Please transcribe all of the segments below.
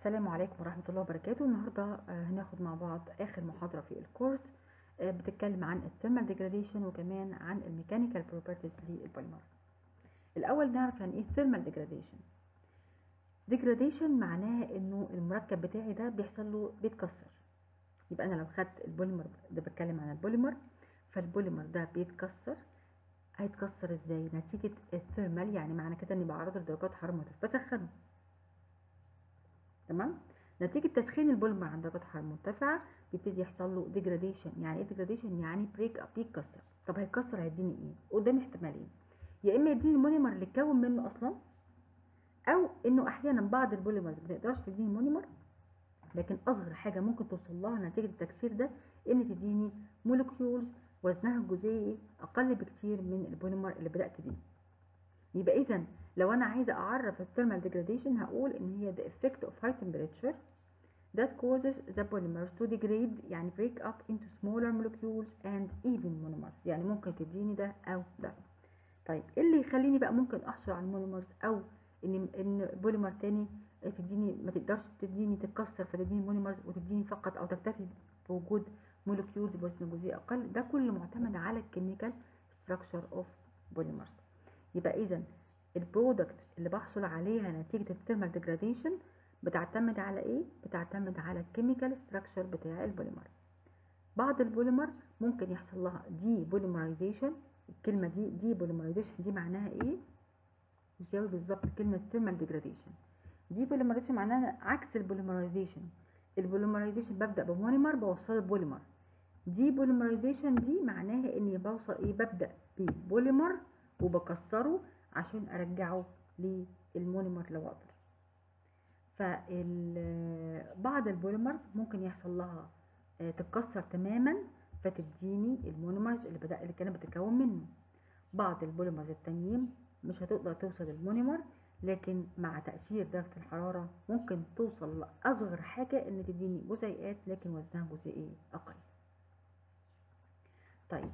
السلام عليكم ورحمة الله وبركاته النهاردة آه، هناخد مع بعض آخر محاضرة في الكورس آه، بتتكلم عن الثيرمال ديجراديشن وكمان عن الميكانيكال بروبرتيز للبوليمر الأول نعرف يعني إيه ثيرمال ديجراديشن ديجراديشن معناها إنه المركب بتاعي ده بيحصل له بيتكسر يبقى أنا لو خدت البوليمر ده بتكلم عن البوليمر فالبوليمر ده بيتكسر هيتكسر ازاي نتيجة الثيرمال يعني معنى كده اني بعرضه لدرجات حرارة مرتفعة بسخنه تمام نتيجة تسخين البوليمر عند درجات حرارة مرتفعة بيبتدي يحصل له ديجراديشن يعني ايه ديجراديشن يعني بريك اب بيتكسر طب هيتكسر هيديني ايه قدامي احتمالين يا اما يديني المونيمر اللي اتكون منه اصلا او انه احيانا بعض البوليمرز ما تقدرش تديني مونيمر لكن اصغر حاجه ممكن توصل لها نتيجه التكسير ده ان تديني مولكيولز وزنها الجزيئي اقل بكتير من البوليمر اللي بدات بيه يبقى اذا لو انا عايزه اعرف الثيرمال ديجراديشن هقول ان هي the effect of high temperature that causes the polymers to degrade يعني break up into smaller molecules and even monomers يعني ممكن تديني ده او ده طيب ايه اللي يخليني بقى ممكن احصل على المونومرز او ان ان بوليمر تاني تديني ما تقدرش تديني تتكسر فتديني مونيمرز وتديني فقط او تكتفي بوجود مولكيولز بوزن جزيء اقل ده كله معتمد على الكيميكال ستراكشر اوف بوليمرز يبقى اذا البرودكت اللي بحصل عليها نتيجه الثيرمال ديجراديشن بتعتمد على ايه بتعتمد على الكيميكال ستراكشر بتاع البوليمر بعض البوليمر ممكن يحصل لها دي بوليمرايزيشن الكلمه دي دي بوليمرايزيشن دي معناها ايه يساوي بالظبط كلمه ثيرمال ديجراديشن دي بوليمرايزيشن معناها عكس البوليمرايزيشن البوليمرايزيشن ببدا بمونيمر بوصله بوليمر دي بوليمرايزيشن دي معناها اني بوصل ايه ببدا ببوليمر وبكسره عشان ارجعه للمونيمر لو اقدر فبعض البوليمرز ممكن يحصل لها تتكسر تماما فتديني المونيمرز اللي بدأ اللي كانت بتتكون منه بعض البوليمرز التانيين مش هتقدر توصل للمونيمر لكن مع تأثير درجة الحرارة ممكن توصل لأصغر حاجة إن تديني جزيئات لكن وزنها جزيئي أقل. طيب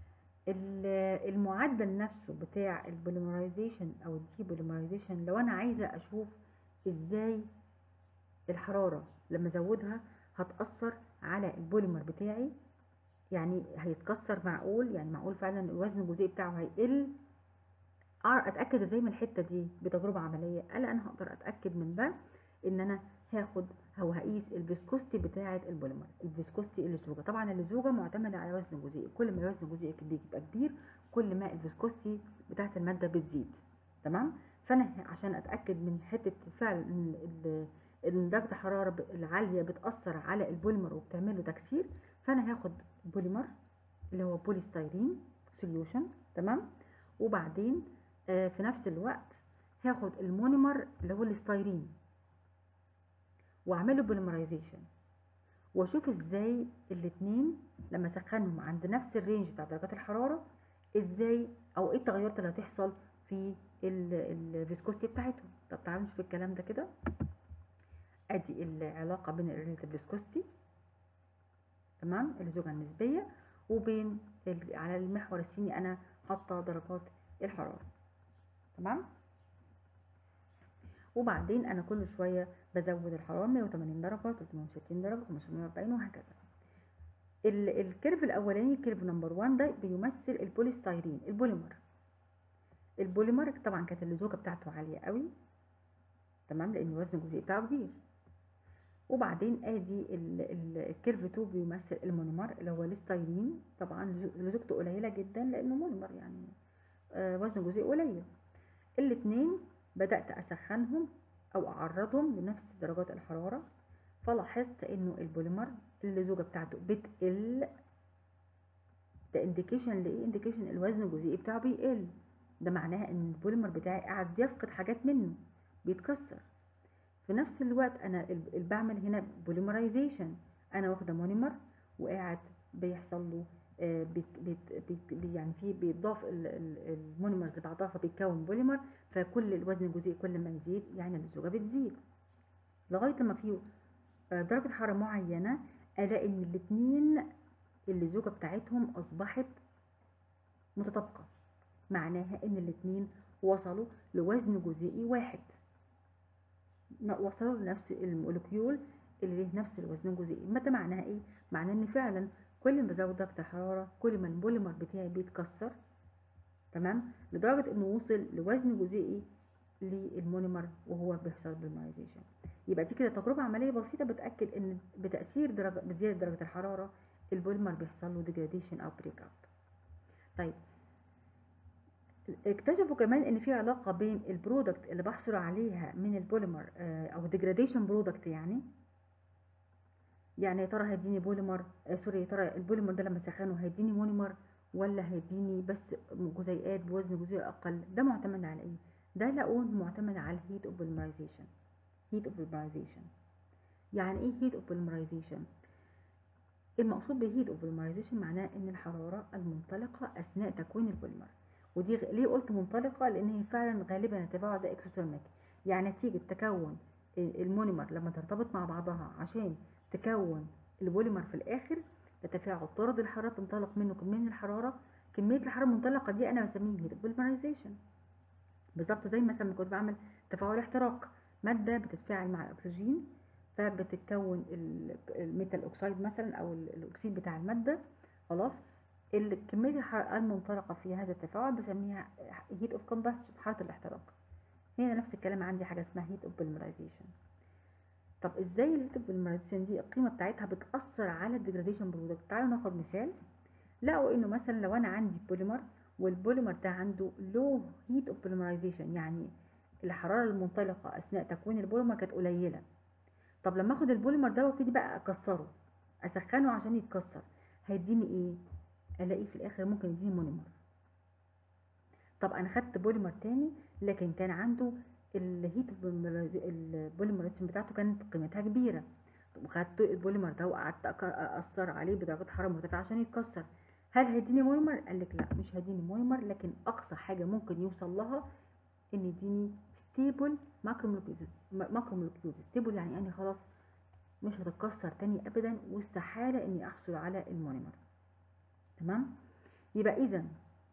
المعدل نفسه بتاع البوليمرايزيشن أو الديبوليمرايزيشن لو أنا عايزة أشوف إزاي الحرارة لما أزودها هتأثر على البوليمر بتاعي يعني هيتكسر معقول يعني معقول فعلا الوزن الجزيئي بتاعه هيقل اتاكد ازاي من الحته دي بتجربه عمليه قال انا هقدر اتاكد من ده ان انا هاخد او هقيس الفيسكوستي بتاعه البوليمر الفيسكوستي اللزوجه طبعا اللزوجه معتمده على وزن الجزيء كل ما الوزن الجزيئي بيبقى كبير كل ما الفيسكوستي بتاعه الماده بتزيد تمام فانا عشان اتاكد من حته فعلا ان درجه الحراره العاليه بتاثر على البوليمر وبتعمل له تكسير فانا هاخد بوليمر اللي هو بوليستيرين سوليوشن تمام وبعدين في نفس الوقت هاخد المونيمر اللي هو الستايرين واعمله بوليمرايزيشن واشوف ازاي الاتنين لما اسخنهم عند نفس الرينج بتاع درجات الحراره ازاي او ايه التغيرات اللي هتحصل في الفيسكوستي بتاعتهم طب تعالوا نشوف الكلام ده كده ادي العلاقه بين الريليتيف فيسكوستي تمام اللزوجه النسبيه وبين على المحور السيني انا حاطه درجات الحراره تمام وبعدين انا كل شويه بزود الحراره 180 درجه 360 درجه 540 وهكذا الكيرف الاولاني الكيرف نمبر 1 ده بيمثل البوليستيرين البوليمر البوليمر طبعا كانت اللزوجه بتاعته عاليه قوي تمام لان الوزن الجزيئي بتاعه كبير وبعدين ادي الكيرف 2 بيمثل المونيمر اللي هو الستايرين طبعا لزوجته قليله جدا لانه مونيمر يعني آه وزن جزيء قليل الاثنين بدأت أسخنهم أو أعرضهم لنفس درجات الحرارة فلاحظت إنه البوليمر اللزوجة بتاعته بتقل ده انديكيشن لإيه؟ انديكيشن الوزن الجزيئي بتاعه بيقل ده معناها إن البوليمر بتاعي قاعد يفقد حاجات منه بيتكسر في نفس الوقت أنا بعمل هنا بوليمرايزيشن أنا واخدة مونيمر وقاعد بيحصل له بيت بيت بيت يعني في بيضاف المونيمرز بعضها فبيتكون بوليمر فكل الوزن الجزيئي كل ما يزيد يعني اللزوجه بتزيد لغايه ما في درجه حراره معينه الاقي ان الاثنين اللزوجه بتاعتهم اصبحت متطابقه معناها ان الاثنين وصلوا لوزن جزيئي واحد وصلوا لنفس المولكيول اللي له نفس الوزن الجزيئي ما ده معناها ايه معناه ان فعلا كل ما بزود درجه الحراره كل ما البوليمر بتاعي بيتكسر تمام لدرجه انه وصل لوزن جزيئي للمونيمر وهو بيحصل بوليمرايزيشن يبقى دي كده تجربه عمليه بسيطه بتاكد ان بتاثير درجه بزياده درجه الحراره البوليمر بيحصل له ديجراديشن او بريك اب طيب اكتشفوا كمان ان في علاقه بين البرودكت اللي بحصل عليها من البوليمر او ديجراديشن برودكت يعني يعني يا ترى هيديني بوليمر آه سوري يا ترى البوليمر ده لما سخنه هيديني مونيمر ولا هيديني بس جزيئات بوزن جزيء اقل ده معتمد على ايه ده لقوه معتمد على الهيت اوف بوليمرايزيشن هيت اوف بوليمرايزيشن يعني ايه هيت اوف بوليمرايزيشن المقصود بهيت اوف بوليمرايزيشن معناه ان الحراره المنطلقه اثناء تكوين البوليمر ودي ليه قلت منطلقه لان هي فعلا غالبا التفاعل ده اكسوثيرميك يعني نتيجه تكون المونيمر لما ترتبط مع بعضها عشان تكون البوليمر في الاخر تتفاعل طرد الحراره تنطلق منه كميه من الحراره كميه الحراره المنطلقه دي انا بسميه هيت بوليمرايزيشن بالظبط زي مثلا لما كنت بعمل تفاعل احتراق ماده بتتفاعل مع الاكسجين فبتتكون الميتال اوكسيد مثلا او الاكسيد بتاع الماده خلاص كميه الحراره المنطلقه في هذا التفاعل بسميها هيت اوف كومبشن حراره الاحتراق هنا نفس الكلام عندي حاجه اسمها هيت اوف بوليمرايزيشن طب ازاي الهيت اوف بوليمرايزيشن دي القيمه بتاعتها بتاثر على الديجراديشن برودكت تعالوا ناخد مثال لقوا انه مثلا لو انا عندي بوليمر والبوليمر ده عنده لو هيت اوف بوليمرايزيشن يعني الحراره المنطلقه اثناء تكوين البوليمر كانت قليله طب لما اخد البوليمر ده وابتدي بقى اكسره اسخنه عشان يتكسر هيديني ايه الاقيه في الاخر ممكن يديني مونيمر طب انا خدت بوليمر تاني لكن كان عنده الهيت البوليمرايزيشن بتاعته كانت قيمتها كبيره وخدت البوليمر ده وقعدت اثر عليه بدرجه حراره مرتفعه عشان يتكسر هل هيديني مونيمر قال لك لا مش هيديني مونيمر لكن اقصى حاجه ممكن يوصل لها ان يديني ستيبل ماكرومولكيولز ماكرومولكيولز ستيبل يعني يعني خلاص مش هتتكسر تاني ابدا واستحاله اني احصل على المونيمر تمام يبقى اذا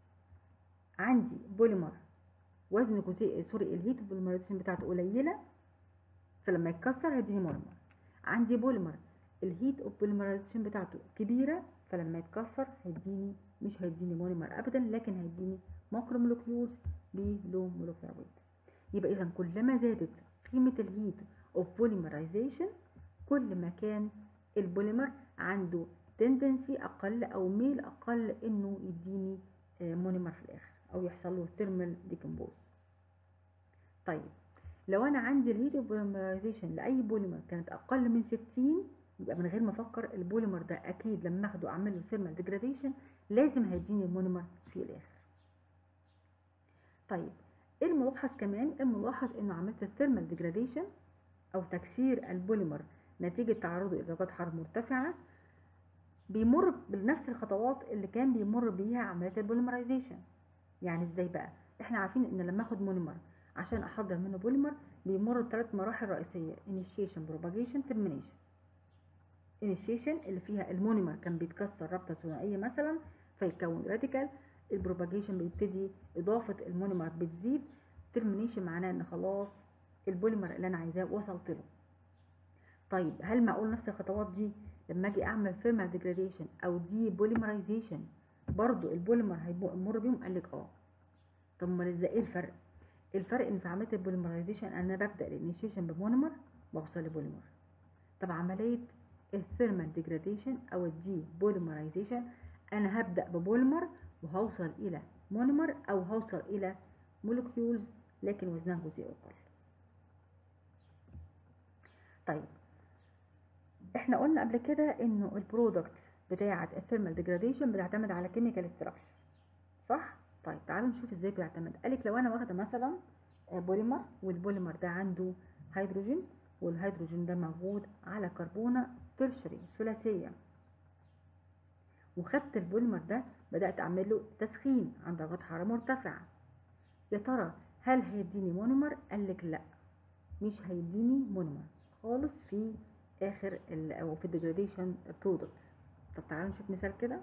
عندي بوليمر وزن جزيء سوري الهيت بوليمرايزيشن بتاعته قليله فلما يتكسر هيديني مونيمر عندي بوليمر الهيت اوف بوليمرايزيشن بتاعته كبيره فلما يتكسر هيديني مش هيديني مونيمر ابدا لكن هيديني ماكرومولكيولز بلو مولكيولر ويت يبقى اذا كلما زادت قيمه الهيت اوف بوليمرايزيشن كل ما كان البوليمر عنده تندنسي اقل او ميل اقل انه يديني مونيمر في الاخر او يحصل له ثيرمال ديكمبوز طيب لو انا عندي الهيت اوف بوليمرايزيشن لاي بوليمر كانت اقل من 60 يبقى من غير ما افكر البوليمر ده اكيد لما اخده اعمل له ثيرمال ديجراديشن لازم هيديني المونيمر في الاخر طيب ايه الملاحظ كمان الملاحظ انه عملت الثيرمال ديجراديشن او تكسير البوليمر نتيجة تعرضه لدرجات حرارة مرتفعة بيمر بنفس الخطوات اللي كان بيمر بيها عملية البوليمرايزيشن يعني ازاي بقى احنا عارفين ان لما اخد مونيمر عشان احضر منه بوليمر بيمر بثلاث مراحل رئيسية initiation propagation termination initiation اللي فيها المونيمر كان بيتكسر رابطة ثنائية مثلا فيكون راديكال البروباجيشن بيبتدي اضافة المونيمر بتزيد termination معناه ان خلاص البوليمر اللي انا عايزاه وصلت له طيب هل معقول نفس الخطوات دي لما اجي اعمل ثيرمال ديجراديشن او دي بوليمرايزيشن برضو البوليمر هيمر بيهم قال لك اه طب امال ازاي ايه الفرق الفرق ان في عمليه البوليمرايزيشن انا ببدا الانيشيشن بمونيمر واوصل لبوليمر طب عمليه الثيرمال ديجراديشن او الدي بوليمرايزيشن انا هبدا ببوليمر وهوصل الى مونيمر او هوصل الى مولكيولز لكن وزنها جزيء اقل طيب احنا قلنا قبل كده انه البرودكت بتاعه الثيرمال ديجراديشن بتعتمد على كيميكال ستراكشر صح طيب تعالوا نشوف ازاي بيعتمد قالك لو انا واخده مثلا بوليمر والبوليمر ده عنده هيدروجين والهيدروجين ده موجود على كربونه ترشري ثلاثيه وخدت البوليمر ده بدات اعمل له تسخين عند درجات حراره مرتفعه يا ترى هل هيديني مونيمر قالك لا مش هيديني مونيمر خالص في اخر او في الديجراديشن برودكت طب تعالوا نشوف مثال كده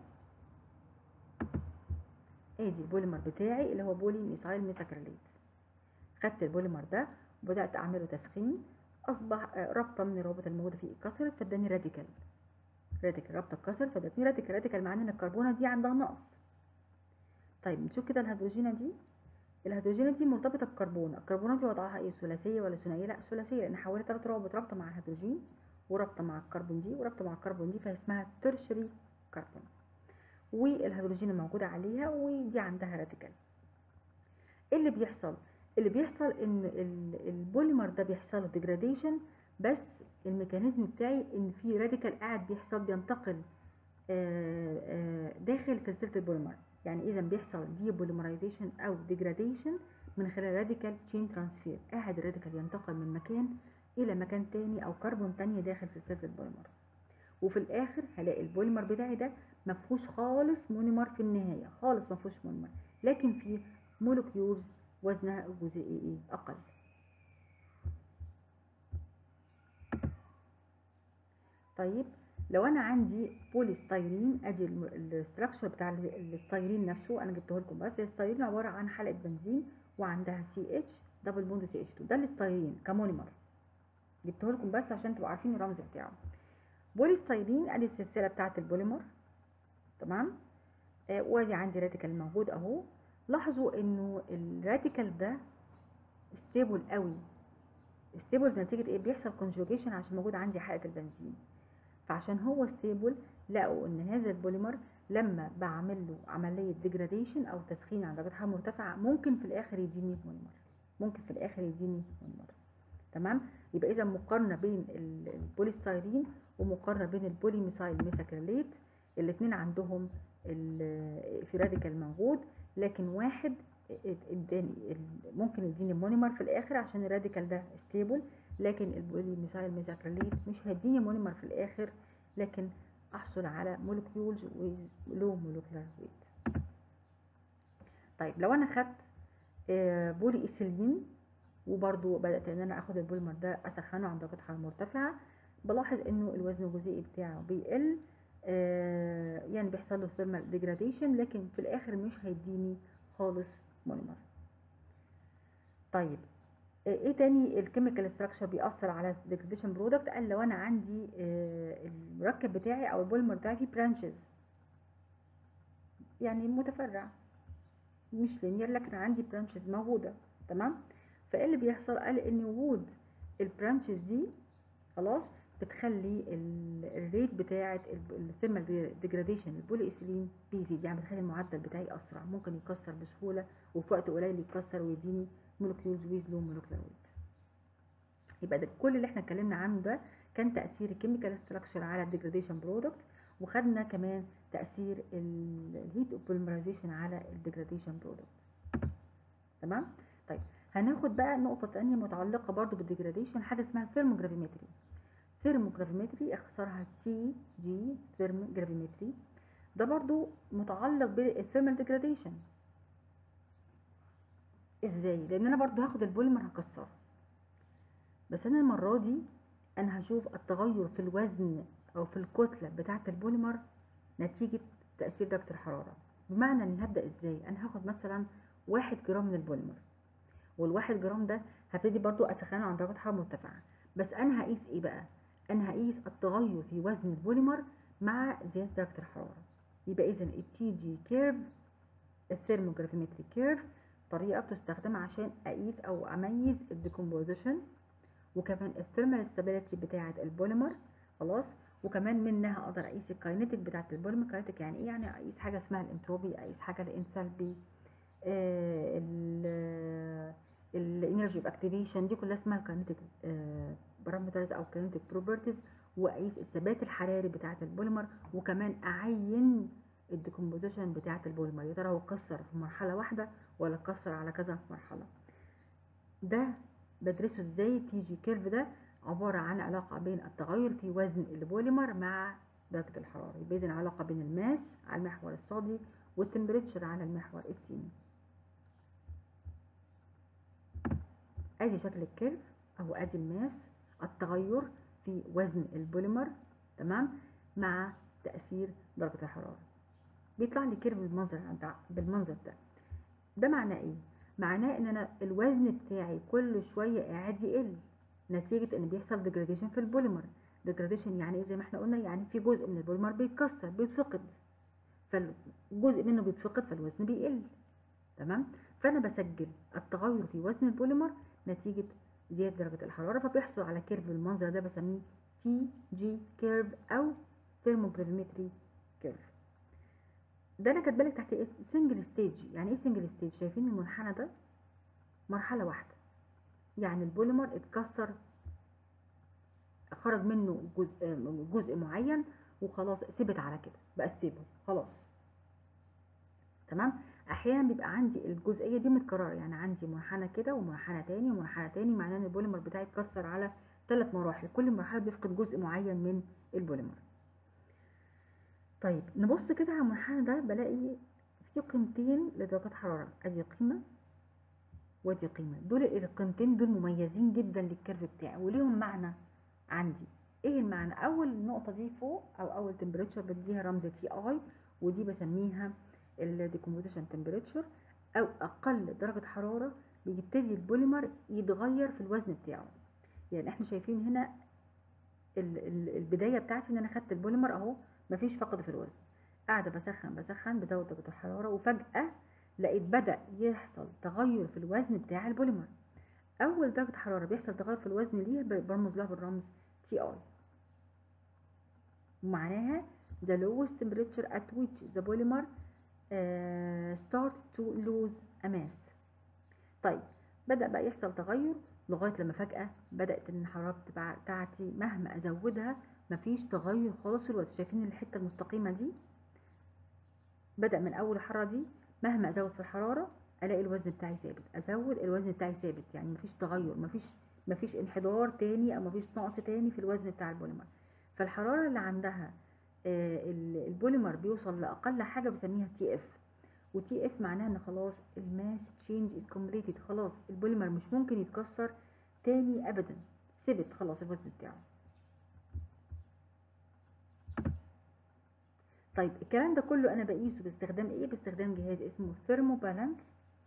ادي البوليمر بتاعي اللي هو بولي ميثايل ميثاكريليت خدت البوليمر ده وبدات اعمله تسخين اصبح آه، رابطه من الروابط الموجوده فيه اتكسرت فاداني راديكال راديكال رابطه اتكسرت فادتني راديكال راديكال معناه ان الكربونه دي عندها نقص طيب نشوف كده الهيدروجينه دي الهيدروجينه دي مرتبطه بكربونه الكربونه دي وضعها ايه ثلاثيه ولا ثنائيه لا ثلاثيه لان حوالي ثلاث روابط رابطه مع الهيدروجين ورابطه مع الكربون دي ورابطه مع الكربون دي فاسمها ترشري كربون والهيدروجين الموجوده عليها ودي عندها راديكال ايه اللي بيحصل اللي بيحصل ان ال- البوليمر ده بيحصل له ديجراديشن بس الميكانيزم بتاعي ان في راديكال قاعد بيحصل بينتقل آه، آه، داخل سلسله البوليمر يعني اذا بيحصل دي بوليمرايزيشن او ديجراديشن من خلال راديكال تشين ترانسفير قاعد الراديكال ينتقل من مكان الى مكان تاني او كربون تانية داخل سلسله البوليمر وفي الاخر هلاقي البوليمر بتاعي ده مفهوش خالص مونيمر في النهايه خالص مفهوش مونيمر لكن في مولكيولز وزنها الجزيئي ايه اقل طيب لو انا عندي بوليستيرين ادي الاستراكشر بتاع ال- الستيرين نفسه انا جبته لكم بس الستيرين عباره عن حلقه بنزين وعندها سي اتش دبل بوند سي اتش 2 ده الستيرين كمونيمر جبته لكم بس عشان تبقوا عارفين الرمز بتاعه بوليستيرين ادي السلسله بتاعه البوليمر تمام آه وادي عندي راديكال موجود اهو لاحظوا انه الراديكال ده ستيبل قوي ستيبل نتيجه ايه بيحصل كونجوجيشن عشان موجود عندي حلقه البنزين فعشان هو ستيبل لقوا ان هذا البوليمر لما بعمل له عمليه ديجراديشن او تسخين عند درجه حراره مرتفعه ممكن في الاخر يديني مونيمر ممكن في الاخر يديني مونيمر تمام يبقى اذا مقارنه بين ال- البوليستيرين ومقارنه بين البوليميثايل ميثاكريليت الاثنين عندهم ال- في راديكال موجود لكن واحد اداني ال- ممكن يديني مونيمر في الاخر عشان الراديكال ده ستيبل لكن البوليميثايل ميثاكريليت مش هيديني مونيمر في الاخر لكن احصل على مولكيولز ولو مولكيولار ويت طيب لو انا خدت آه، بولي ايثيلين وبرضو بدات ان انا اخد البوليمر ده اسخنه عند درجه حراره مرتفعه بلاحظ انه الوزن الجزيئي بتاعه بيقل آه، يعني بيحصل له ثيرمال ديجراديشن لكن في الاخر مش هيديني خالص مونيمر طيب آه، ايه تاني الكيميكال ستراكشر بيأثر على الديجراديشن برودكت قال لو انا عندي آه، المركب بتاعي او البوليمر بتاعي فيه برانشز يعني متفرع مش لينير لكن عندي برانشز موجوده تمام فايه اللي بيحصل قال ان وجود البرانشز دي خلاص بتخلي ال- الريت بتاعه الثيرمال ديجراديشن البولي ايثيلين بيزيد يعني بتخلي المعدل بتاعي اسرع ممكن يكسر بسهوله وفي وقت قليل يتكسر ويديني مولكيولز ويز لو مولكيولار ويت يبقى ده كل اللي احنا اتكلمنا عنه ده كان تاثير الكيميكال ستراكشر على الديجراديشن برودكت وخدنا كمان تاثير الهيت بوليمرايزيشن على الديجراديشن برودكت تمام طيب هناخد بقى نقطه ثانيه متعلقه برضو بالديجراديشن حاجه اسمها ثيرموجرافيمتري ثيرموجرافيمتري اختصارها تي جي ثيرموجرافيمتري ده برضو متعلق بالثيرمال ديجراديشن ازاي لان انا برضو هاخد البوليمر هكسره بس انا المره دي انا هشوف التغير في الوزن او في الكتله بتاعه البوليمر نتيجه تاثير درجه الحراره بمعنى اني هبدا ازاي انا هاخد مثلا واحد جرام من البوليمر والواحد جرام ده هبتدي برضو اسخنه عند درجه حراره مرتفعه بس انا هقيس ايه بقى انا هقيس التغير في وزن البوليمر مع زياده درجه الحراره يبقى اذا التي جي كيرف الثيرموجرافيمتري كيرف طريقه بتستخدم عشان اقيس او اميز الديكومبوزيشن وكمان الثيرمال ستابيليتي بتاعه البوليمر خلاص وكمان منها اقدر اقيس الكاينيتيك بتاعه البوليمر كاينيتيك يعني ايه يعني اقيس حاجه اسمها الانتروبي اقيس حاجه الانثالبي الانرجي اوف اكتيفيشن دي كلها اسمها كاينيتيك بارامترز او كاينيتيك بروبرتيز واقيس الثبات الحراري بتاعه البوليمر وكمان اعين الديكومبوزيشن بتاعه البوليمر يا ترى هو اتكسر في مرحله واحده ولا اتكسر على كذا مرحله ده بدرسه ازاي تي جي كيرف ده عباره عن علاقه بين التغير في وزن البوليمر مع درجه الحراره يبقى اذا علاقه بين الماس على المحور الصادي والتمبريتشر على المحور السيني ادي شكل الكيرف او ادي الماس التغير في وزن البوليمر تمام مع تاثير درجه الحراره بيطلع لي كيرف بالمنظر ده بالمنظر ده ده معناه ايه معناه ان انا الوزن بتاعي كل شويه قاعد يقل نتيجة ان بيحصل ديجراديشن في البوليمر ديجراديشن يعني ايه زي ما احنا قلنا يعني في جزء من البوليمر بيتكسر بيتفقد فالجزء منه بيتفقد فالوزن بيقل تمام فانا بسجل التغير في وزن البوليمر نتيجة زيادة درجة الحرارة فبيحصل على كيرف بالمنظر ده بسميه تي جي كيرف او ثيرموجرافيمتري كيرف ده انا كاتبالك تحت اسم سنجل ستيج يعني ايه سنجل ستيج شايفين المنحنى ده مرحلة واحدة يعني البوليمر اتكسر خرج منه جزء جزء معين وخلاص ثبت على كده بقى ستيبل خلاص تمام احيانا بيبقى عندي الجزئيه دي متكرره يعني عندي منحنى كده ومنحنى تاني ومنحنى تاني معناه ان البوليمر بتاعي اتكسر على ثلاث مراحل كل مرحله بيفقد جزء معين من البوليمر طيب نبص كده على المنحنى ده بلاقي في قيمتين لدرجات حراره ادي قيمه ودي قيمه دول القيمتين دول مميزين جدا للكيرف بتاعي وليهم معنى عندي ايه المعنى اول نقطه دي فوق او اول تمبريتشر بديها رمز تي اي ودي بسميها الديكومبوزيشن تمبريتشر او اقل درجه حراره بيبتدي البوليمر يتغير في الوزن بتاعه يعني احنا شايفين هنا ال ال البدايه بتاعتي ان انا خدت البوليمر اهو مفيش فقد في الوزن قاعده بسخن بسخن بزود درجه الحراره وفجاه لقيت بدا يحصل تغير في الوزن بتاع البوليمر اول درجه حراره بيحصل تغير في الوزن ليها برمز لها بالرمز تي اي ومعناها the lowest temperature at which the polymer uh, start to lose a mass طيب بدأ بقى يحصل تغير لغاية لما فجأة بدأت ان الحرارة بتاعتي مهما ازودها مفيش تغير خالص في الوزن شايفين الحتة المستقيمة دي بدأ من اول الحرارة دي مهما ازود في الحرارة الاقي الوزن بتاعي ثابت ازود الوزن بتاعي ثابت يعني مفيش تغير مفيش مفيش انحدار تاني او مفيش نقص تاني في الوزن بتاع البوليمر فالحرارة اللي عندها البوليمر بيوصل لاقل حاجة بسميها تي اف وتي اف معناها ان خلاص الماس تشينج از كومبليتد خلاص البوليمر مش ممكن يتكسر تاني ابدا ثبت خلاص الوزن بتاعه طيب الكلام ده كله انا بقيسه باستخدام ايه باستخدام جهاز اسمه ثيرمو بالانس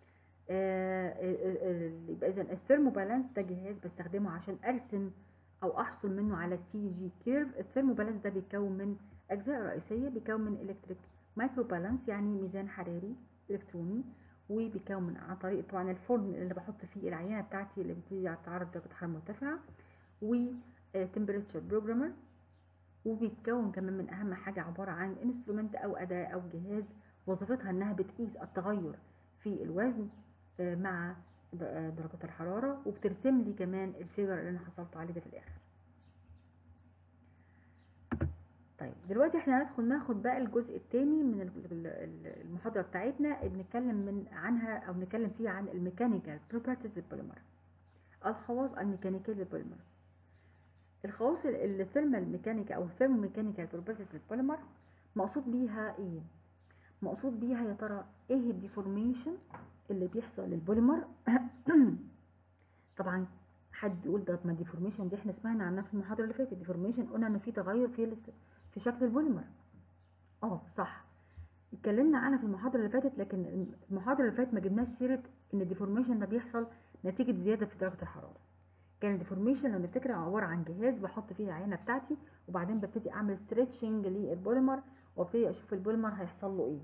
يبقى اذا الثيرمو بالانس ده جهاز بستخدمه عشان ارسم او احصل منه على تي جي كيرف الثيرمو بالانس ده بيتكون من اجزاء رئيسيه بيكون من الكتريك مايكرو بالانس يعني ميزان حراري الكتروني وبيكون من عن طريق طبعا الفرن اللي بحط فيه العينه بتاعتي اللي بتيجي تعرض درجه حراره مرتفعه و تمبريتشر بروجرامر وبيتكون كمان من اهم حاجه عباره عن انسترومنت او اداه او جهاز وظيفتها انها بتقيس التغير في الوزن مع درجة الحرارة وبترسم لي كمان الفيجر اللي انا حصلت عليه ده في الاخر طيب دلوقتي احنا هندخل ناخد بقى الجزء الثاني من المحاضرة بتاعتنا بنتكلم من عنها او نتكلم فيها عن الميكانيكال بروبرتيز للبوليمر الخواص الميكانيكية للبوليمر الخواص الثيرمال ميكانيكا او الثيرمو ميكانيكال بروبرتيز للبوليمر مقصود بيها ايه مقصود بيها يا ترى ايه الديفورميشن اللي بيحصل للبوليمر طبعا حد يقول ده ما ديفورميشن دي احنا سمعنا عنها في المحاضره اللي فاتت ديفورميشن قلنا ان في تغير في في شكل البوليمر اه صح اتكلمنا عنها في المحاضره اللي فاتت لكن المحاضره اللي فاتت ما جبناش سيره ان الديفورميشن ده بيحصل نتيجه زياده في درجه الحراره كان الديفورميشن لو نفتكر عباره عن جهاز بحط فيه العينه بتاعتي وبعدين ببتدي اعمل ستريتشنج للبوليمر وابتدي اشوف البوليمر هيحصل له ايه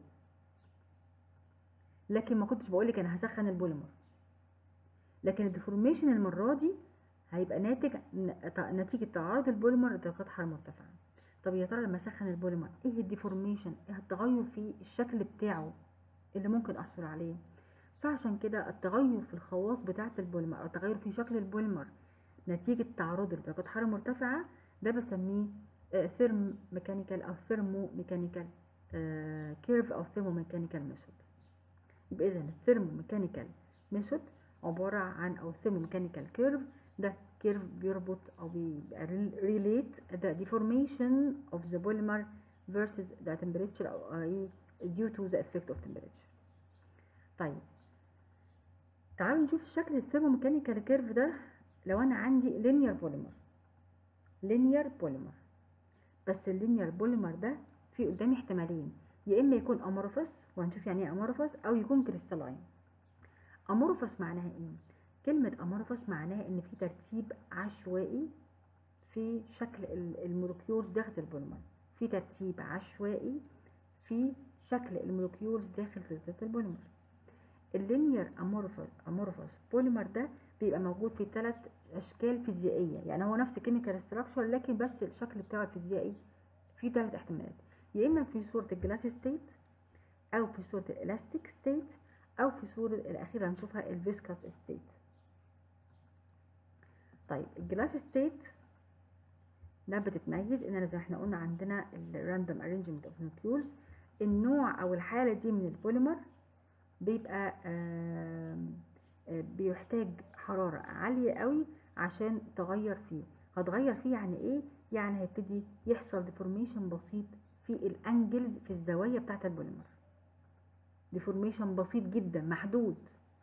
لكن ما كنتش بقول لك انا هسخن البوليمر لكن الديفورميشن المره دي هيبقى ناتج نتيجه تعرض البوليمر لدرجات حراره مرتفعه طب يا ترى لما اسخن البوليمر ايه الديفورميشن ايه التغير في الشكل بتاعه اللي ممكن احصل عليه فعشان كده التغير في الخواص بتاعه البوليمر او التغير في شكل البوليمر نتيجه تعرضه لدرجات حراره مرتفعه ده بسميه ثيرم ميكانيكال او ثيرمو ميكانيكال كيرف او ثيرمو ميكانيكال ميثود يبقى اذا الثيرمو ميكانيكال ميثود عباره عن او ثيرمو ميكانيكال كيرف ده كيرف بيربط او بيبقى ريليت the deformation of the polymer versus the temperature او ايه due to the effect of temperature طيب تعالوا نشوف شكل الثيرمو ميكانيكال كيرف ده لو انا عندي linear polymer linear polymer بس اللينير بوليمر ده في قدامي احتمالين يا اما يكون امورفس وهنشوف يعني ايه امورفس او يكون كريستالاين امورفس معناها ايه كلمة amorphous معناها ان في ترتيب عشوائي في شكل ال- المولكيولز داخل البوليمر في ترتيب عشوائي في شكل المولكيولز داخل سلسلة البوليمر اللينير amorphous amorphous بوليمر ده بيبقى موجود في ثلاث اشكال فيزيائيه يعني هو نفس كيميكال ستراكشر لكن بس الشكل بتاعه الفيزيائي في ثلاث احتمالات يا اما في صوره الجلاس ستيت او في صوره الالاستيك ستيت او في صوره الاخيره هنشوفها الفيسكاس ستيت طيب الجلاس ستيت ده بتتميز ان زي ما احنا قلنا عندنا الراندوم ارينجمنت اوف نيوكليولز النوع او الحاله دي من البوليمر بيبقى آم، آه، بيحتاج حرارة عالية قوي عشان تغير فيه هتغير فيه يعني ايه يعني هيبتدي يحصل ديفورميشن بسيط في الانجلز في الزوايا بتاعة البوليمر ديفورميشن بسيط جدا محدود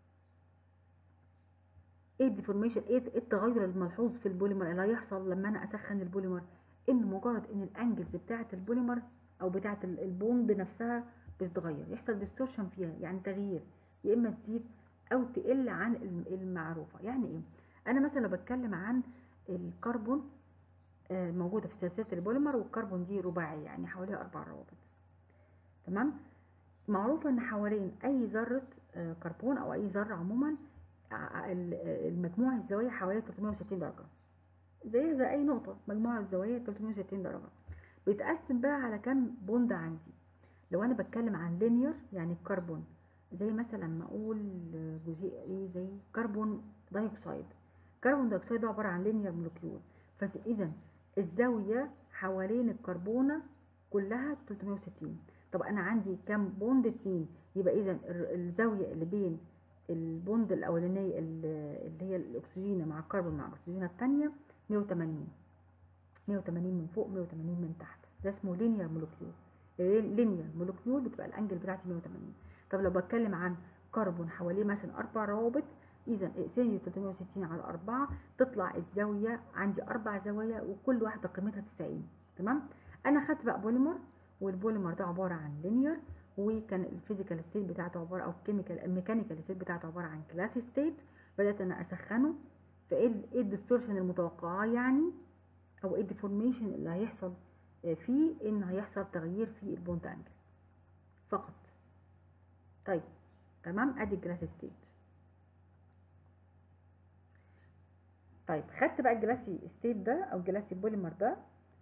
ايه الديفورميشن ايه إيه التغير الملحوظ في البوليمر اللي هيحصل لما انا اسخن البوليمر ان مجرد ان الانجلز بتاعة البوليمر او بتاعة ال- البوند نفسها بتتغير يحصل ديستورشن فيها يعني تغيير يا اما تزيد او تقل عن الم- المعروفه يعني ايه انا مثلا لو بتكلم عن الكربون آه، موجوده في سلسله البوليمر والكربون دي رباعيه يعني حواليها اربع روابط تمام معروفه ان حوالين اي ذره آه، كربون او اي ذره عموما ع- ال- آه، المجموع الزوايا حوالي 360 درجه زي زي اي نقطه مجموع الزوايا 360 درجه بيتقسم بقى على كام بوند عندي لو انا بتكلم عن لينير يعني الكربون زي مثلا ما اقول جزيء ايه زي كربون دايوكسيد كربون دايوكسيد ده عباره عن لينير مولكيول فاذا الزاويه حوالين الكربونه كلها 360 طب انا عندي كام بوند اتنين يبقى اذا الزاويه اللي بين البوند الاولانيه اللي اللي هي الاكسجين مع الكربون مع الاكسجين الثانيه 180 180 من فوق 180 من تحت ده اسمه لينير مولكيول لينير مولكيول بتبقى الانجل بتاعتي 180 طب لو بتكلم عن كربون حواليه مثلا اربع روابط اذا اقسمي 360 على 4 تطلع الزاويه عندي اربع زوايا وكل واحده قيمتها 90 تمام انا خدت بقى بوليمر والبوليمر ده عباره عن لينير وكان الفيزيكال ستيت بتاعته عباره او الكيميكال الميكانيكال ستيت بتاعته عباره عن كلاس ستيت بدات انا اسخنه فايه ال- ايه الديستورشن المتوقعه يعني او ايه الديفورميشن اللي هيحصل آه، فيه ان هيحصل تغيير في البوند انجل فقط طيب تمام ادي الجلاس ستيت طيب خدت بقى الجلاسي ستيت ده او الجلاسي بوليمر ده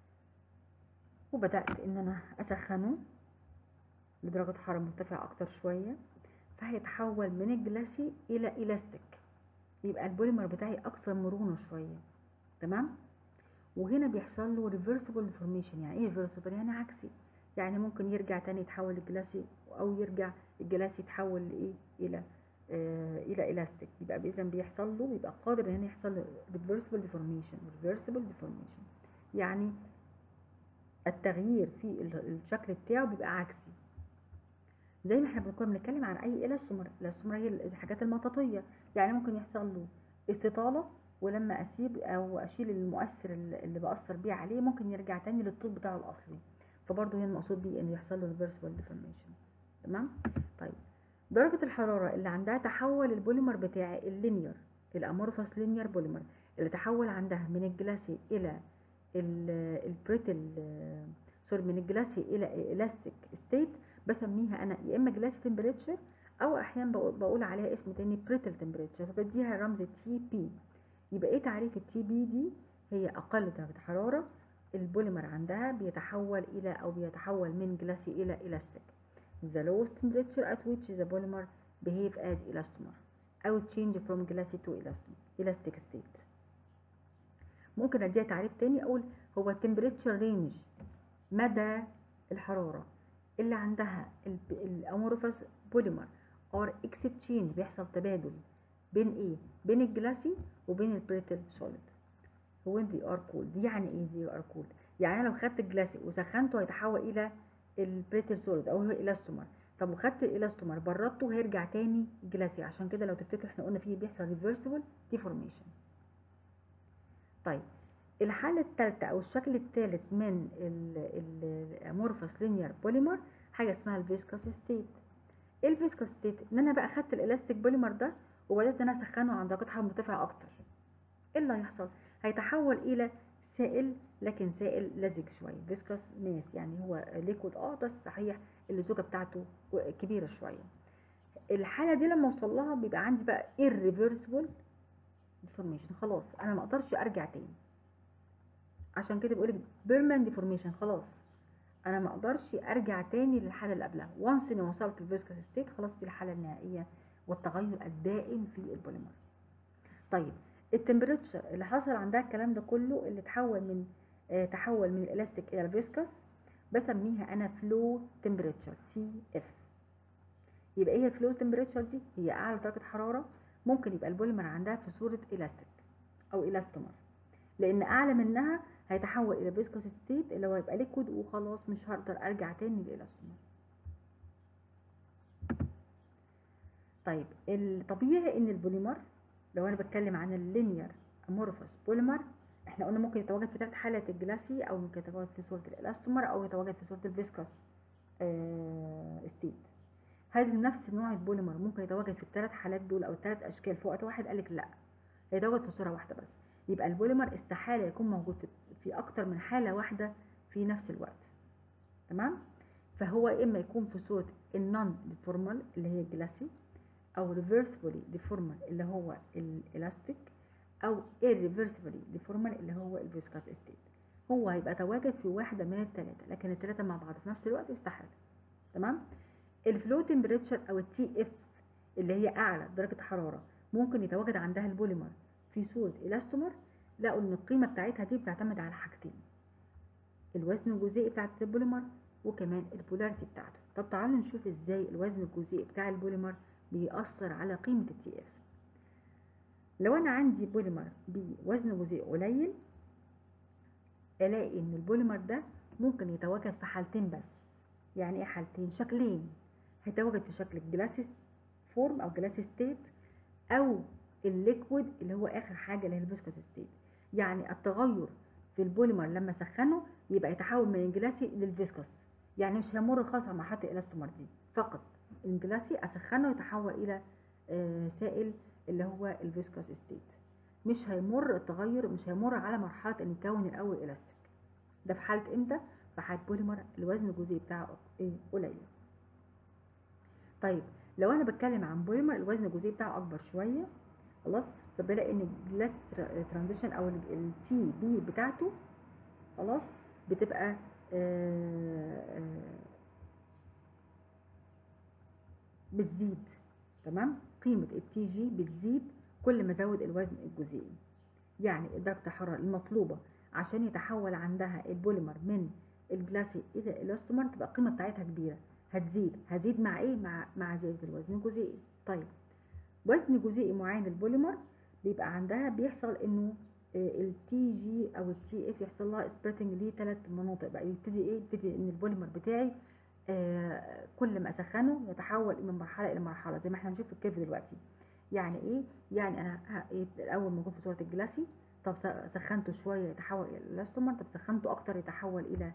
وبدات ان انا اسخنه بدرجه حراره مرتفعه اكتر شويه فهيتحول من الجلاسي الى الاستيك يبقى البوليمر بتاعي اكثر مرونه شويه تمام وهنا بيحصل له ريفرسبل ديفورميشن يعني ايه ريفرسبل يعني عكسي يعني ممكن يرجع تاني يتحول لجلاسي او يرجع الجلاسي يتحول لايه الى آه الى الاستيك يبقى اذا بيحصل له بيبقى قادر ان يحصل له ريفرسبل ديفورميشن ريفرسبل ديفورميشن يعني التغيير في ال- الشكل بتاعه بيبقى عكسي زي ما احنا بنكون بنتكلم عن اي الاستومر الاستومر هي الحاجات المطاطيه يعني ممكن يحصل له استطاله ولما اسيب او اشيل المؤثر اللي اللي باثر بيه عليه ممكن يرجع تاني للطول بتاعه الاصلي فبرضه هنا المقصود بيه ان يحصل له ريفرسبل ديفورميشن تمام طيب درجه الحراره اللي عندها تحول البوليمر بتاعي اللينير الامورفوس لينير بوليمر اللي تحول عندها من الجلاسي الى ال- البريتل سوري من الجلاسي الى الاستيك ستيت بسميها انا يا اما جلاسي تمبريتشر او احيانا بقول- بقول عليها اسم تاني بريتل تمبريتشر فبديها رمز تي بي يبقى ايه تعريف التي بي دي هي اقل درجه حراره البوليمر عندها بيتحول الى او بيتحول من جلاسي الى الاستيك the lowest temperature at which the polymer behave as elastomer او change from glassy to elastomer elastic state ممكن اديها تعريف تاني اقول هو temperature range مدى الحرارة اللي عندها الامورفس بوليمر or exchange بيحصل تبادل بين ايه بين الجلاسي وبين البريتل سوليد when they are cooled دي يعني ايه they are cooled يعني انا لو خدت الجلاسي وسخنته هيتحول الى البريتل سوليد او هو الاستومر طب وخدت الاستومر بردته هيرجع تاني جلاسي عشان كده لو تفتكر احنا قلنا فيه بيحصل ريفرسبل ديفورميشن طيب الحالة الثالثة أو الشكل الثالث من الامورفس لينير بوليمر حاجة اسمها الفيسكوس ستيت ايه الفيسكوس ستيت؟ إن أنا بقى خدت الإلاستيك بوليمر ده وبدات ان انا اسخنه عند درجه حراره مرتفعه اكتر ايه اللي هيحصل هيتحول الى سائل لكن سائل لزج شويه فيسكس ماس يعني هو ليكويد اه بس صحيح اللزوجه بتاعته كبيره شويه الحاله دي لما اوصل لها بيبقى عندي بقى irreversible deformation خلاص انا ما اقدرش ارجع تاني عشان كده بقول لك بيرمان ديفورميشن خلاص انا ما اقدرش ارجع تاني للحاله اللي قبلها وانس اني وصلت للفيسكس ستيت خلاص دي الحاله النهائيه والتغير الدائم في البوليمر طيب التمبريتشر اللي حصل عندها الكلام ده كله اللي تحول من آه تحول من الالاستيك الى الفيسكس بسميها انا فلو تمبريتشر تي اف يبقى ايه الفلو تمبريتشر دي هي اعلى درجه حراره ممكن يبقى البوليمر عندها في صوره الاستيك او الاستومر لان اعلى منها هيتحول الى فيسكوس ستيت اللي هو يبقى ليكويد وخلاص مش هقدر ارجع تاني للاستومر طيب الطبيعي ان البوليمر لو انا بتكلم عن اللينير امورفوس بوليمر احنا قلنا ممكن يتواجد في ثلاث حالات الجلاسي او ممكن يتواجد في صوره الالاستومر او يتواجد في صوره الفيسكوس آه ستيت هل نفس نوع البوليمر ممكن يتواجد في الثلاث حالات دول او الثلاث اشكال في وقت واحد قالك لا هيتواجد في صوره واحده بس يبقى البوليمر استحاله يكون موجود في اكتر من حاله واحده في نفس الوقت تمام فهو اما يكون في صوره النون ديفورمال اللي هي الجلاسي او ريفرسبلي ديفورمال اللي هو الالاستيك او irreversibly ديفورمال اللي هو الفيسكاس ستيت هو هيبقى تواجد في واحده من الثلاثه لكن الثلاثه مع بعض في نفس الوقت استحاله تمام الفلو تمبريتشر او التي اف اللي هي اعلى درجه حراره ممكن يتواجد عندها البوليمر في صوره الاستومر لقوا ان القيمه بتاعتها دي بتعتمد على حاجتين الوزن الجزيئي بتاع البوليمر وكمان البولاريتي بتاعته طب تعالوا نشوف ازاي الوزن الجزيئي بتاع البوليمر بيأثر على قيمة التي اف لو انا عندي بوليمر بوزن جزيء قليل الاقي ان البوليمر ده ممكن يتواجد في حالتين بس يعني ايه حالتين شكلين هيتواجد في شكل الجلاسي فورم او جلاسي ستيت او الليكويد اللي هو اخر حاجه اللي هي الفيسكوس ستيت يعني التغير في البوليمر لما سخنه يبقى يتحول من الجلاسي للفيسكوس يعني مش هيمر خالص على مرحله الالاستومر دي فقط الجلاسي اسخنه يتحول الى آه سائل اللي هو الفيسكوس ستيت مش هيمر التغير مش هيمر على مرحله ان يكون الاول الاستيك ده في حاله امتى في حاله بوليمر الوزن الجزيئي بتاعه ايه قليل طيب لو انا بتكلم عن بوليمر الوزن الجزيئي بتاعه اكبر شويه خلاص فبلاقي ان الجلاس ترانزيشن او التي بي بتاعته خلاص بتبقى آآ آآ بتزيد تمام قيمة التي جي بتزيد كل ما زود الوزن الجزيئي يعني درجة الحرارة المطلوبة عشان يتحول عندها البوليمر من الجلاسي الى الاستومر تبقى القيمة بتاعتها كبيرة هتزيد هتزيد مع ايه مع مع زيادة الوزن الجزيئي طيب وزن جزيئي معين البوليمر بيبقى عندها بيحصل انه التي جي او التي اف يحصل لها سبريتنج ليه ثلاث مناطق بقى يبتدي ايه يبتدي ان البوليمر بتاعي آه كل ما اسخنه يتحول من مرحله الى مرحله زي ما احنا هنشوف في الكيرف دلوقتي يعني ايه يعني انا إيه الاول موجود في صوره الجلاسي طب سخنته شويه يتحول الى الاستومر طب سخنته اكتر يتحول الى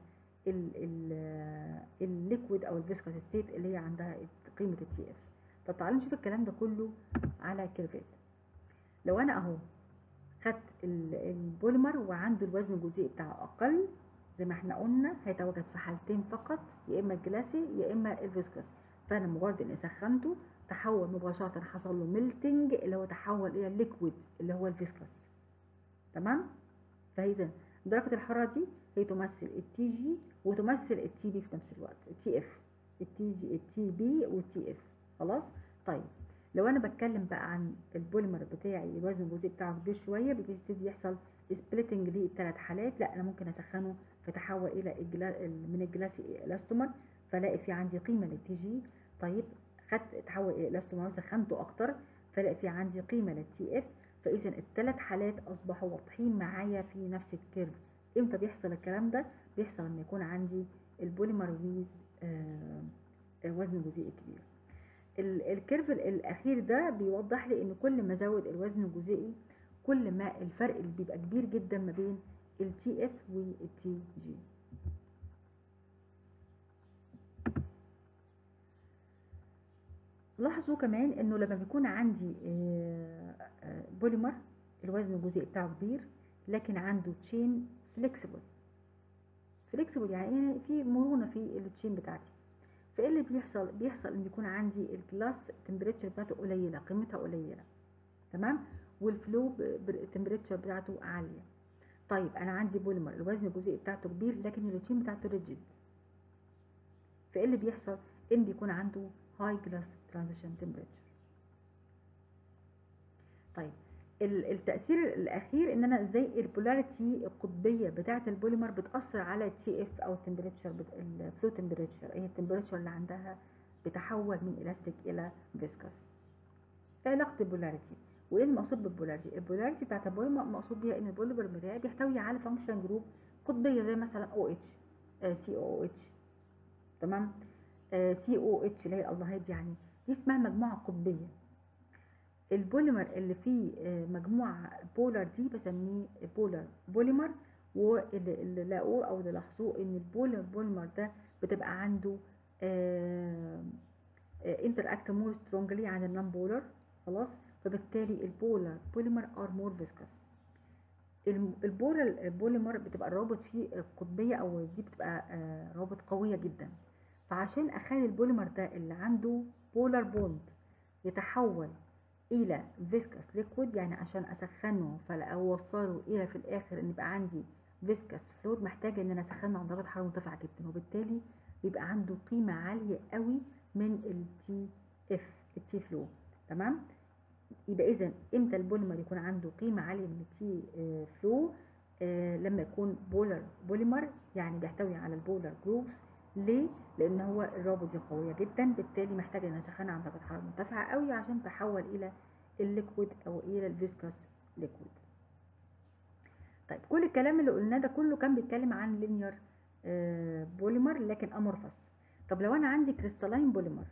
الليكويد او الفيسكوس ستيت اللي هي عندها قيمه التي اف طب تعالوا نشوف الكلام ده كله على كيرفات لو انا اهو خدت البوليمر وعنده الوزن الجزيئي بتاعه اقل زي ما احنا قلنا هيتواجد في حالتين فقط يا اما الجلاسي يا اما الفيسكوس فانا مجرد اني سخنته تحول مباشره حصل له ميلتنج اللي هو تحول الى الليكويد اللي هو الفيسكوس تمام فاذا درجه الحراره دي هي تمثل التي جي وتمثل التي بي في نفس الوقت التي اف التي جي التي بي والتي اف خلاص طيب لو انا بتكلم بقى عن البوليمر بتاعي الوزن الجزيئي بتاعه كبير شويه بيبتدي يحصل سبليتنج للثلاث حالات لا انا ممكن اسخنه فتحول الى الجلا... من الجلاسي الى الاستومر فلاقي في عندي قيمه للتي جي طيب خدت تحول الى الاستومر سخنته اكتر فلاقي في عندي قيمه للتي اف فاذا الثلاث حالات اصبحوا واضحين معايا في نفس الكيرف امتى بيحصل الكلام ده بيحصل لما يكون عندي البوليمر ويز آه وزن جزيئي كبير الكيرف الاخير ده بيوضح لي ان كل ما زود الوزن الجزيئي كل ما الفرق اللي بيبقى كبير جدا ما بين التي اف والتي جي لاحظوا كمان انه لما بيكون عندي آه، آه، بوليمر الوزن الجزيئي بتاعه كبير لكن عنده تشين فليكسيبل فليكسيبل يعني إيه؟ في مرونه في التشين بتاعتي فايه اللي بيحصل بيحصل ان يكون عندي الجلاس تمبريتشر بتاعته قليله قيمتها قليله تمام والفلو التمبريتشر بتاعته عاليه طيب انا عندي بوليمر الوزن الجزيئي بتاعته كبير لكن التشين بتاعته ريجيد فايه اللي بيحصل ان بيكون عنده هاي جلاس ترانزيشن تمبريتشر طيب ال- التأثير الأخير إن أنا إزاي البولاريتي القطبية بتاعة البوليمر بتأثر على التي اف أو التمبريتشر الفلو تمبريتشر هي التمبريتشر اللي عندها بتحول من إلاستيك إلى فيسكس إيه علاقة البولاريتي وإيه المقصود بالبولاريتي البولاريتي بتاعة البوليمر مقصود بيها إن البوليمر بتاعي بيحتوي على فانكشن جروب قطبية زي مثلا او اتش سي او اتش تمام سي او اتش اللي هي الالدهايد يعني دي اسمها مجموعة قطبية البوليمر اللي فيه آه، مجموعة بولار دي بسميه بولار بوليمر واللي اللي لاقوه او اللي لاحظوه ان البولار بوليمر ده بتبقى عنده انتر اكت مور سترونجلي عن النون بولار خلاص فبالتالي البولار بوليمر ار مور فيسكس البولار البوليمر بتبقى الروابط فيه قطبية او دي بتبقى آه، روابط قوية جدا فعشان اخلي البوليمر ده اللي عنده بولار بوند يتحول الى فيسكس ليكويد يعني عشان اسخنه فاوصله الى في الاخر ان يبقى عندي فيسكس فلويد محتاجه ان انا اسخنه عند درجه حراره مرتفعه جدا وبالتالي بيبقى عنده قيمه عاليه قوي من التي اف التي فلو تمام يبقى اذا امتى البوليمر يكون عنده قيمه عاليه من التي فلو آه لما يكون بولر بوليمر يعني بيحتوي على البولر جروبس ليه؟ لان هو الرابط دي قويه جدا بالتالي محتاج ان اسخنها عند درجه حراره مرتفعه قوي عشان تحول الى الليكويد او الى الفيسكس ليكويد طيب كل الكلام اللي قلناه ده كله كان بيتكلم عن لينير بوليمر لكن امورفس طب لو انا عندي كريستالاين بوليمر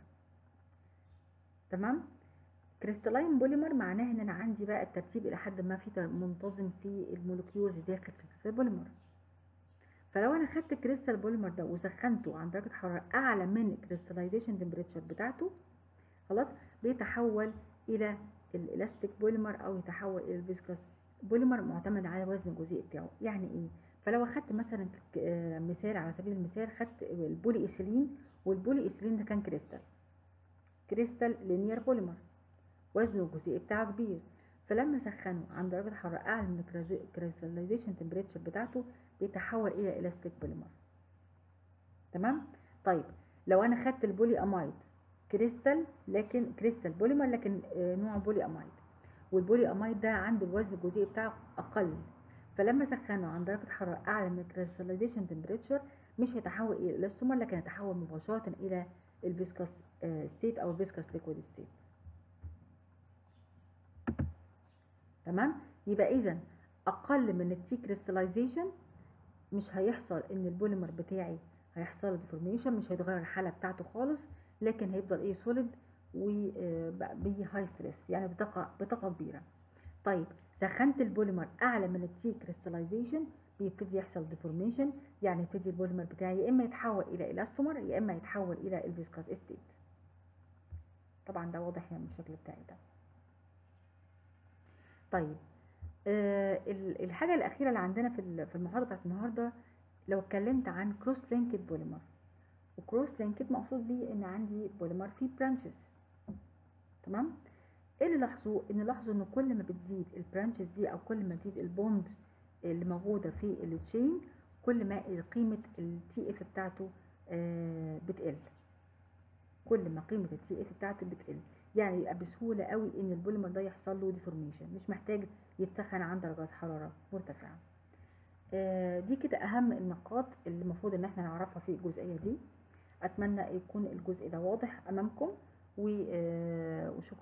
تمام كريستالاين بوليمر معناه ان انا عندي بقى الترتيب الى حد ما في منتظم في المولكيولز داخل سلسله البوليمر فلو انا خدت الكريستال بوليمر ده وسخنته عند درجه حراره اعلى من الكريستاليزيشن تمبريتشر بتاعته خلاص بيتحول الى الالاستيك بوليمر او يتحول الى الفيسكوس بوليمر معتمد على وزن الجزيء بتاعه يعني ايه فلو اخدت مثلا ك- آه، مثال على سبيل المثال خدت البولي ايثيلين والبولي ايثيلين ده كان كريستال كريستال لينير بوليمر وزنه الجزيئي بتاعه كبير فلما سخنه عند درجة حرارة أعلى من الكريستاليزيشن تمبريتشر بتاعته بيتحول إلى إلاستيك بوليمر تمام طيب لو أنا خدت البولي أمايد كريستال لكن كريستال بوليمر لكن آه، نوع بولي أمايد والبولي أمايد ده عنده الوزن الجزيئي بتاعه أقل فلما سخنه عند درجة حرارة أعلى من الكريستاليزيشن تمبريتشر مش هيتحول إلى إلاستومر لكن هيتحول مباشرة إلى الفيسكس ستيت أو الفيسكس ليكويد ستيت تمام يبقى اذا اقل من التي كريستاليزيشن مش هيحصل ان البوليمر بتاعي هيحصل له ديفورميشن مش هيتغير الحاله بتاعته خالص لكن هيفضل ايه سوليد وبي هاي ستريس يعني بطاقه بطاقه كبيره طيب سخنت البوليمر اعلى من التي كريستاليزيشن بيبتدي يحصل ديفورميشن يعني يبتدي البوليمر بتاعي يا اما يتحول الى الاستومر يا اما يتحول الى الفيسكوس ستيت طبعا ده واضح يعني من الشكل بتاعي ده طيب آه ال- الحاجة الأخيرة اللي عندنا في ال- في المحاضرة بتاعت النهاردة لو اتكلمت عن كروس لينكد بوليمر وكروس لينكد مقصود بيه إن عندي بوليمر فيه برانشز تمام ايه اللي لاحظوه ان لاحظوا ان كل ما بتزيد البرانشز دي او كل ما تزيد البوند اللي موجوده في التشين كل ما قيمه التي اف بتاعته آه، بتقل كل ما قيمه التي اف بتاعته بتقل يعني يبقى بسهوله قوي ان البوليمر ده يحصل له ديفورميشن مش محتاج يتسخن عند درجات حراره مرتفعه آه، دي كده اهم النقاط اللي المفروض ان احنا نعرفها في الجزئيه دي اتمنى يكون الجزء ده واضح امامكم و- آه، وشكرا